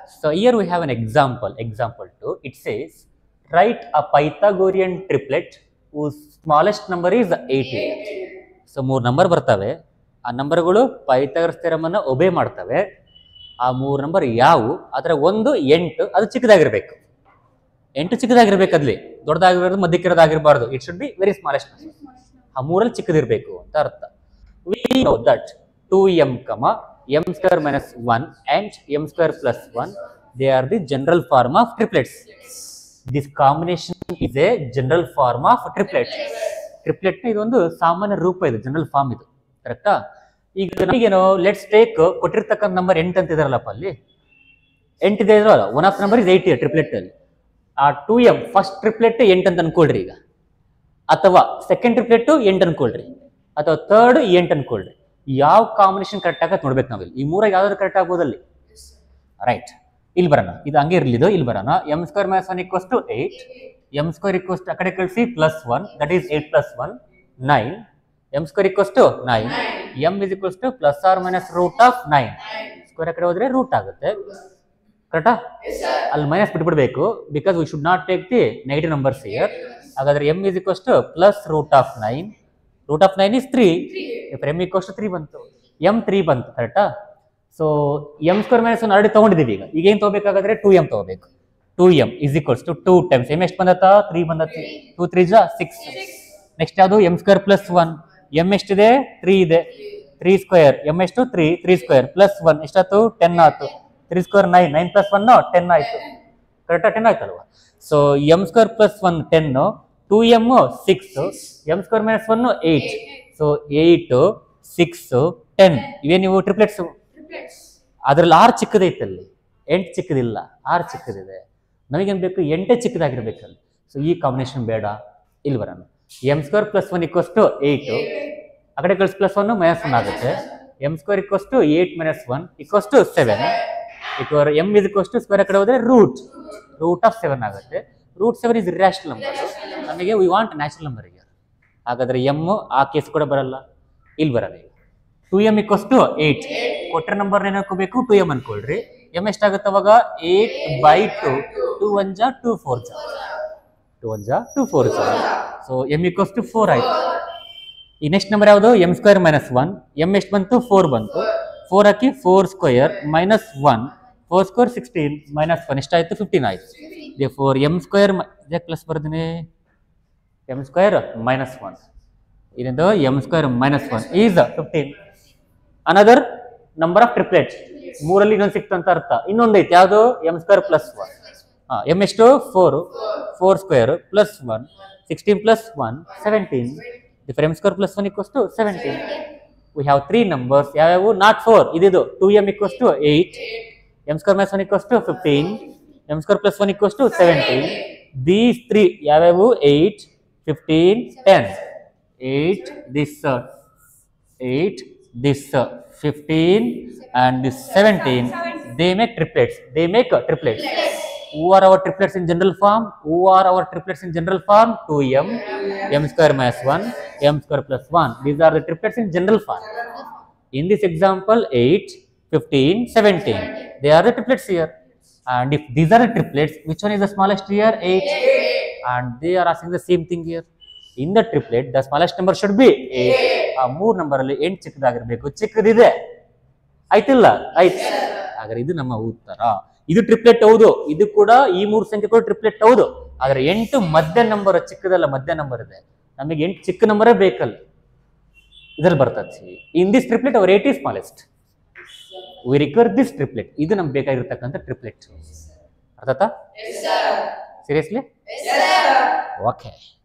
So here we have an example. Example two. It says write a Pythagorean triplet whose smallest number is 88. So ಮೂರು number ಬರ್ತವೆ ಆ ನಂಬರ್ಗಳು Pythagoras ಥಿಯರಮನ್ನು ಒಬೇ ಮಾಡ್ತವೆ ಆ ಮೂರು number ಯಾವುವು ಅದರ ಒಂದು ಎಂಟು ಅದು ಚಿಕ್ಕದಾಗಿರ್ಬೇಕು ಎಂಟು ಚಿಕ್ಕದಾಗಿರ್ಬೇಕು ಅದ್ಲಿ ದೊಡ್ಡದಾಗಿರೋದು ಮಧ್ಯಕ್ಕಿರೋದಾಗಿರಬಾರ್ದು it should be very smallest ಆ ಮೂರಲ್ಲಿ ಚಿಕ್ಕದಿರಬೇಕು ಅಂತ ಅರ್ಥ we know that two M comma M square minus one and M square plus one they are the general form of triplets this combination is a general form of triplet triplet ಇದೊಂದು ಸಾಮಾನ್ಯ ರೂಪ ಇದು general form ಇದು ಕರೆಕ್ಟಾ ಈಗ ನಮಗೇನು let's take ಕೊಟ್ಟಿರ್ತಕ್ಕಂಥ number ಎಂಟು ಅಂತ ಇದಾರಲ್ಲಪ್ಪ ಅಲ್ಲಿ ಎಂಟಿದೆ ಇದ್ರಲ್ಲ one of number is eighty triplet ಅಲ್ಲಿ ಆ ಟೂ ಎಮ್ ಫಸ್ಟ್ ಟ್ರಿಪ್ಲೆಟ್ ಎಂಟು ಅಂತ ಅನ್ಕೊಳ್ರಿ ಈಗ ಅಥವಾ ಸೆಕೆಂಡ್ ಟ್ರಿಪ್ಲೆಟ್ ಎಂಟು ಅನ್ಕೊಳ್ರಿ ಅಥವಾ ಥರ್ಡ್ ಎಂಟು ಅನ್ಕೊಳ್ರಿ ಯಾವ ಕಾಂಬಿನೇಷನ್ ಕರೆಕ್ಟ್ ಆಗತ್ತೆ ನೋಡ್ಬೇಕು ನಾವಿಲ್ಲಿ ಈ ಮೂರಾಗ ಯಾವ್ದಾದ್ರು ಕರೆಕ್ಟ್ ಆಗ್ಬೋದಲ್ಲಿ ರೈಟ್ ಇಲ್ಲಿ ಬರೋಣ ಇದು ಹಂಗೆ ಇರಲಿ ಇದು ಇಲ್ಲಿ ಬರೋಣ M square minus one equals to eight M square equals to ಆ ಕಡೆ ಕಳಿಸಿ plus one that is eight plus one nine M square equals to nine M is equals to plus or minus root of nine square ಆ ಕಡೆ ಹೋದ್ರೆ root ಆಗುತ್ತೆ ಕರೆಕ್ಟಾ ಅಲ್ಲಿ minus ಬಿಟ್ಬಿಡ್ಬೇಕು because we should not take the negative numbers here ಹಾಗಾದ್ರೆ M is equals to plus root of nine root of nine is three if M equals to three ಬಂತು M three ಬಂತು ಕರೆಕ್ಟಾ so M square minus one already ತೊಗೊಂಡಿದ್ದೀವಿ ಈಗ ಈಗ ಏನು ತೊಗೋಬೇಕಾದ್ರೆ two M ತೊಗೋಬೇಕು two M is equals to two times M ಎಷ್ಟು ಬಂದತ್ತ ತ್ರೀ ಬಂದತಿ ಟೂ ತ್ರೀ ಜಾ ಸಿಕ್ಸ್ ನೆಕ್ಸ್ಟ್ ಯಾವುದು M square plus one M ಎಷ್ಟಿದೆ ತ್ರೀ ಇದೆ ತ್ರೀ ಸ್ಕ್ವೇರ್ ಎಮ್ ಎಷ್ಟು three three square plus one ಎಷ್ಟಾಯ್ತು ಟೆನ್ ಆಯ್ತು three square nine nine plus one ten ಆಯ್ತು ಕರೆಕ್ಟಾ ಟೆನ್ ಆಯ್ತಲ್ವಾ so M square plus one ten two M six M square minus one eight so eight six ten ಇವೇ ನೀವು triplets ಅದ್ರಲ್ಲಿ ಆರು ಚಿಕ್ಕದೈತಲ್ಲಿ ಎಂಟು ಚಿಕ್ಕದಿಲ್ಲ ಆರು ಚಿಕ್ಕದಿದೆ ನಮಗೇನು ಬೇಕು ಎಂಟೇ ಚಿಕ್ಕದಾಗಿರ್ಬೇಕಲ್ಲಿ ಸೊ ಈ ಕಾಂಬಿನೇಷನ್ ಬೇಡ ಇಲ್ಲಿ ಬರೋಣ M square plus one equals to eight ಆ ಕಡೆ ಕಳಿಸ್ ಪ್ಲಸ್ ಒನ್ ಮೈನಸ್ ಒನ್ ಆಗುತ್ತೆ M square equals to eight minus one equals to seven equal M is equals to square ಆ ಕಡೆ ಹೋದ್ರೆ ರೂಟ್ ರೂಟ್ ಆಫ್ ಸೆವೆನ್ ಆಗುತ್ತೆ root seven is rational number ನಮಗೆ we want natural number ಈಗ ಹಾಗಾದ್ರೆ M ಆ case ಕೂಡ ಬರಲ್ಲ ಇಲ್ಲಿ ಬರಲ್ಲ ಈಗ two M equals to eight ಕೊಟ್ಟರೆ ನಂಬರ್ ಏನು ಹಾಕೋಬೇಕು ಟು ಎಮ್ ಅನ್ಕೊಳ್ರಿ ಎಮ್ ಎಷ್ಟಾಗುತ್ತೆ ಅವಾಗ eight by two two one ಜಾ ಟು ಫೋರ್ ಜಾ ಟು ಒನ್ ಜಾ ಟು ಫೋರ್ ಜಾ so M equals to four ಆಯ್ತು ಈ ನೆಕ್ಸ್ಟ್ ನಂಬರ್ ಯಾವುದು M square minus one M ಎಷ್ಟು ಬಂತು ಫೋರ್ ಬಂತು ಫೋರ್ ಹಾಕಿ four square minus one four square sixteen minus one ಎಷ್ಟಾಯ್ತು ಫಿಫ್ಟೀನ್ ಆಯ್ತು ದೇ ಫೋರ್ ಎಮ್ ಸ್ಕ್ವೇರ್ ಇದಕ್ಕೆ ಪ್ಲಸ್ ಬರ್ತೀನಿ ಎಮ್ ಸ್ಕ್ವೇರ್ ಮೈನಸ್ ಒನ್ ಇದರಿಂದ M square minus one is fifteen another number of triplets ಮೂರಲ್ಲಿ ಇನ್ನೊಂದು ಸಿಕ್ತು ಅಂತ ಅರ್ಥ ಇನ್ನೊಂದು ಐತೆ ಯಾವುದು ಎಮ್ ಸ್ಕ್ವೇರ್ ಪ್ಲಸ್ ಒನ್ ಹಾಂ ಎಮ್ ಎಷ್ಟು four four square plus one sixteen plus one seventeen if M square plus one equals to seventeen we have three numbers ಯಾವ್ಯಾವು ನಾಟ್ ಫೋರ್ ಇದಿದು two M equals to eight M square minus one equals to fifteen M square plus one equals to seventeen these three ಯಾವ್ಯಾವು eight fifteen ten eight this eight this uh, 15 and this 17 they make triplets they make uh, triplets who are our triplets in general form who are our triplets in general form 2m m square minus 1 m square plus 1 these are the triplets in general form in this example 8 15 17 they are the triplets here and if these are the triplets which one is the smallest here 8 and they are asking the same thing here in the triplet the smallest number should be 8 ಆ ಮೂರ್ number ಅಲ್ಲಿ ಎಂಟು ಚಿಕ್ಕದಾಗಿರ್ಬೇಕು ಚಿಕ್ಕದಿದೆ ಆಯ್ತಿಲ್ಲ ಆಯ್ತು ಹಾಗಾದ್ರೆ ಇದು ನಮ್ಮ ಉತ್ತರ ಇದು ಟ್ರಿಪ್ಲೆಟ್ ಹೌದು ಇದು ಕೂಡ ಈ ಮೂರು ಸಂಖ್ಯೆ ಕೂಡ ಟ್ರಿಪ್ಲೆಟ್ ಹೌದು ಆದ್ರೆ ಎಂಟು ಮಧ್ಯ ನಂಬರ್ ಚಿಕ್ಕದಲ್ಲ ಮಧ್ಯ ನಂಬರ್ ಇದೆ ನಮಗೆ ಎಂಟು ಚಿಕ್ಕ ನಂಬರೇ ಬೇಕಲ್ಲ ಇದ್ರಲ್ಲಿ ಬರ್ತದೆ in this triplet our eight is smallest we require this triplet ಇದು ನಮ್ಗೆ ಬೇಕಾಗಿರ್ತಕ್ಕಂಥ ಟ್ರಿಪ್ಲೆಟ್ ಅರ್ಥಾತಾ ಸೀರಿಯಸ್ಲಿ ಓಕೆ